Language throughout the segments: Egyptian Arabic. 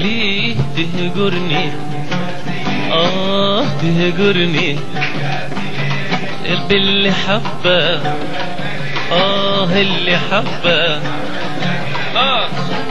ليه تهجرني اه تهجرني قلبي اللي حبه اه اللي حبه اه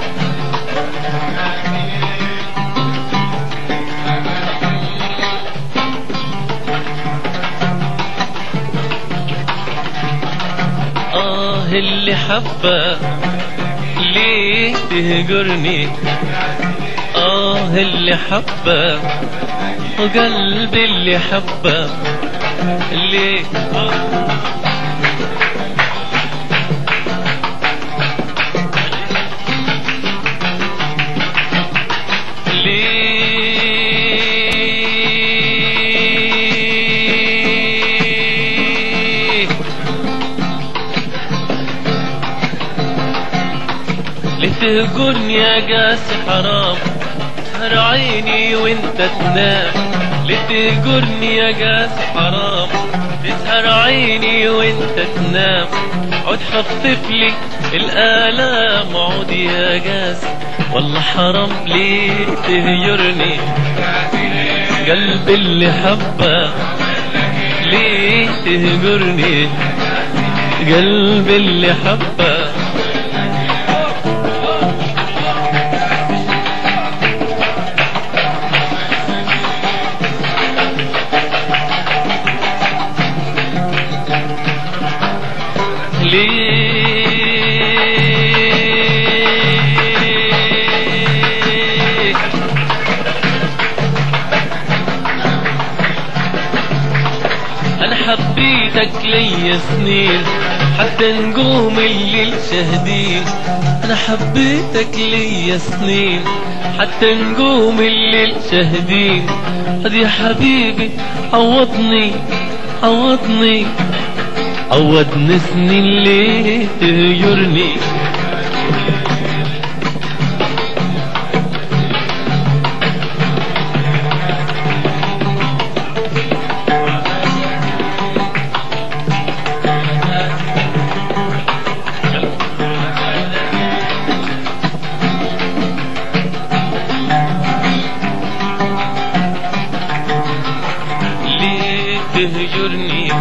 آه اللي حبه ليه تهجرني آه اللي حبه وقلبي اللي حبه ليه ليه لتهجرني يا قاسي حرام سهر عيني وانت تنام لتهجرني يا قاسي حرام تسهر عيني وانت تنام عود خفف لي الآلام عود يا قاسي والله حرام ليه تهجرني قلبي اللي حبه ليه تهجرني قلبي اللي حبه ليه انا حبيتك ليا سنين حتى نجوم الليل شاهدين انا حبيتك ليا سنين حتى نجوم الليل شاهدين خد يا حبيبي عوضني عوضني عوضني سنين ليه تهجرني ليه تهجرني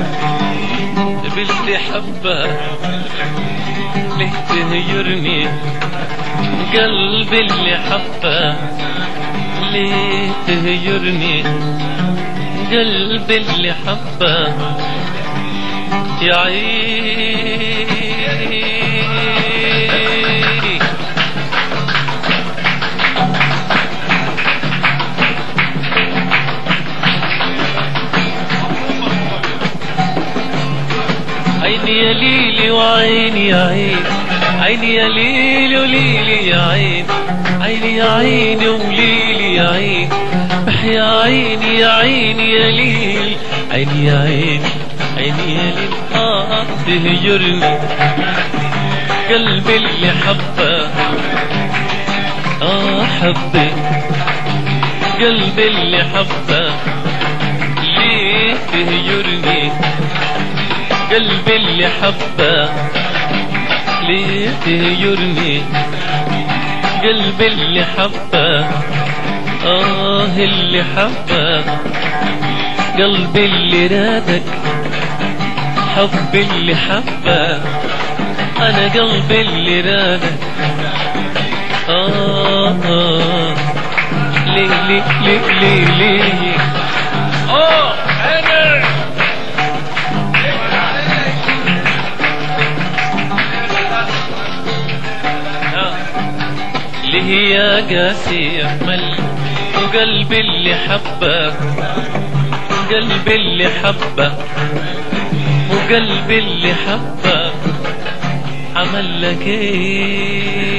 باللي حبه ليه تهجرني قلبي اللي حبه ليه تهجرني قلبي اللي حبه يا عيني عيني يا ليلي وعيني يا عين عيني يا ليلي وليلي يا عين عيني يا عيني وليلي يا عين يا عيني يا عيني يا ليل عيني يا عين عيني يا ليل آه تهجرني قلبي اللي حبه آه حبي قلبي اللي حبه ليه تهجرني قلبي اللي حبه ليه تهجرني قلبي اللي حبه آه اللي حبه قلبي اللي رادك حبي اللي حبه أنا قلبي اللي رادك آه آه ليه ليه ليه ليه ليه آه أنا ليه يا قاسي أمل وقلبي اللي حبك قلبي اللي حبك وقلبي اللي حبك عمل لك ايه